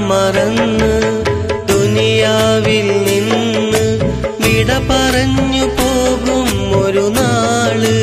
മറന്ന് ദുനിയാവിൽ നിന്ന് വിട പറഞ്ഞു പോകും ഒരു നാള്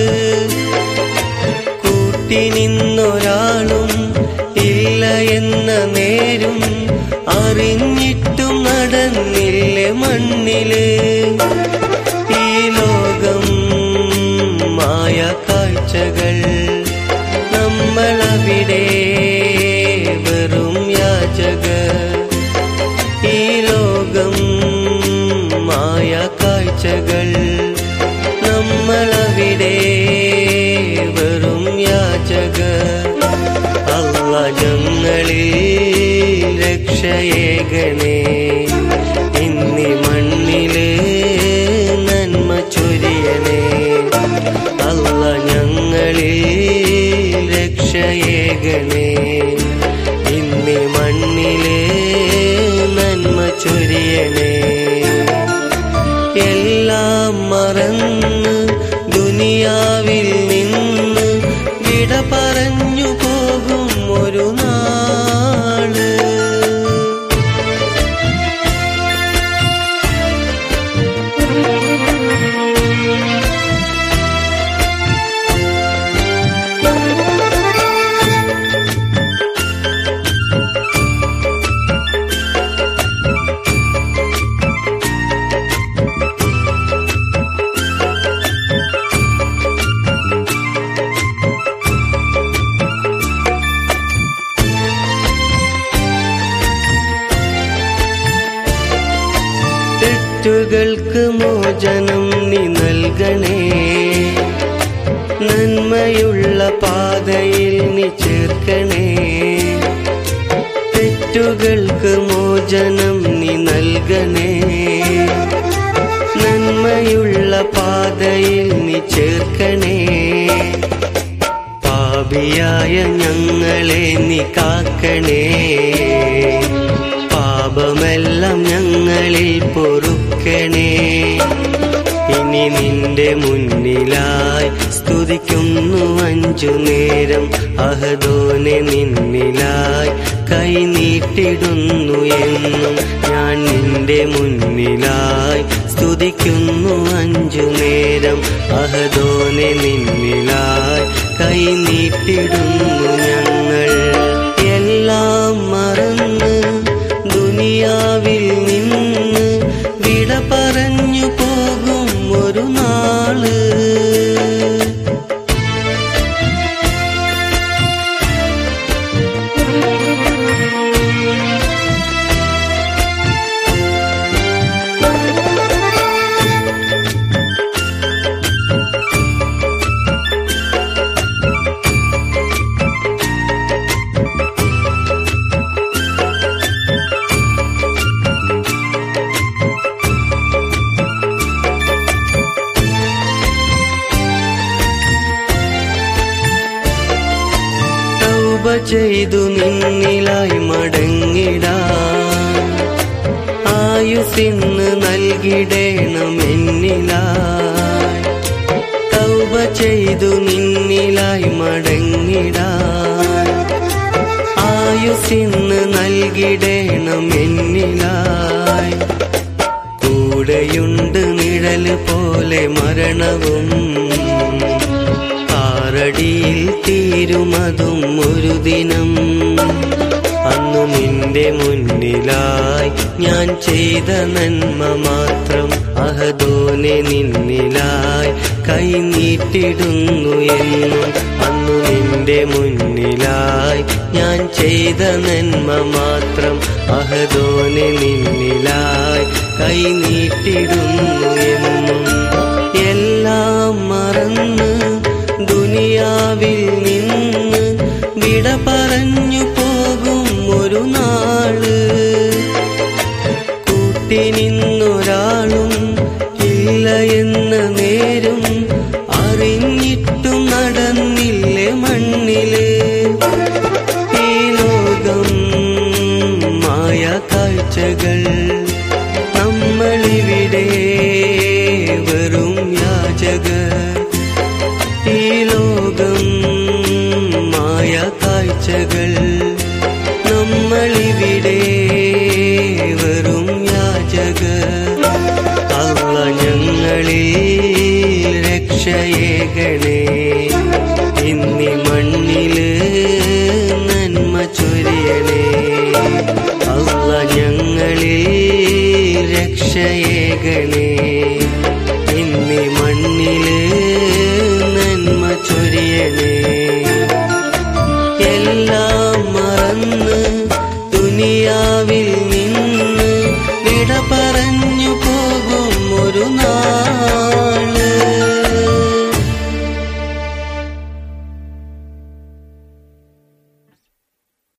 കൂട്ടി നിന്നൊരാളും ഇല്ല എന്ന നേരും അറിഞ്ഞിട്ടും നടന്നില്ലേ മണ്ണില് ഈ ലോകം മായ കാഴ്ചകൾ നമ്മളവിടെ വെറും യാചകർ ഈ ലോകം മായ കാഴ്ചകൾ നമ്മളവിടെ വെറും യാചകർ അല്ല ഞങ്ങളിൽ രക്ഷയേകണേ ഇന്നി മണ്ണില് നന്മ ചൊരിയണേ അല്ല ഞങ്ങളിൽ രക്ഷയേകണേ ഇന്നി മണ്ണില് നന്മ ചൊരിയണേ എല്ലാം മറന്ന് ദുനിയാവിൽ നിന്ന് വിട പറഞ്ഞു പോകും ഒരു നാള് തെറ്റുകൾക്ക് മോചനം നീ നൽകണേ നന്മയുള്ള പാതയിൽ നീ ചേർക്കണേ തെറ്റുകൾക്ക് മോചനം നീ നൽകണേ നന്മയുള്ള പാതയിൽ നീ ചേർക്കണേ പാപിയായ ഞങ്ങളെ നീ കാക്കണേ പാപമെല്ലാം ഞങ്ങളിൽ പൊറുക്കണേ ഇനി നിന്റെ മുന്നിലായി സ്തുതിക്കുന്നു അഞ്ചു നേരം അഹദോനെ നിന്നിലായി കൈ നീട്ടിടുന്നു എന്നും ഞാൻ നിന്റെ മുന്നിലായി സ്തുതിക്കുന്നു അഞ്ചു നേരം അഹദോനെ നിന്നിലായി കൈ നീട്ടിടുന്നു ഞങ്ങൾ എല്ലാം മറന്ന് ദുനിയാവിൽ നിന്ന് വിട പറഞ്ഞു പോകും ഒരു നാള് തൗബ ചെയ്തു നിന്നിലായി മടങ്ങിടാൻ ആയുസിന്ന് നൽകിടേണം എന്നിലായി തൗബ ചെയ്തു നിന്നിലായി മടങ്ങിടാൻ ആയുസിന്ന് നൽകിടേണം എന്നിലായി കൂടെയുണ്ട് നിഴല് പോലെ മരണവും ആറടിയിൽ തീരുമതും ഒരു ദിനം അന്നു നിന്റെ മുന്നിലായി ഞാൻ ചെയ്ത നന്മ മാത്രം അഹദോനെ നിന്നിലായി കൈ നീട്ടിടുന്നു എന്നും അന്നു നിന്റെ മുന്നിലായി ഞാൻ ചെയ്ത നന്മ മാത്രം അഹദോനെ നിന്നിലായി കൈ നീട്ടിടുന്നു എന്നും എല്ലാം മറന്ന് ദുനിയാവിൽ നിന്ന് വിട പറഞ്ഞു പോകും ഒരു നാള് കൂട്ടി നിന്നൊരാളും ഇല്ല എന്ന നേരും അറിഞ്ഞിട്ടും നടന്നില്ലേ മണ്ണില്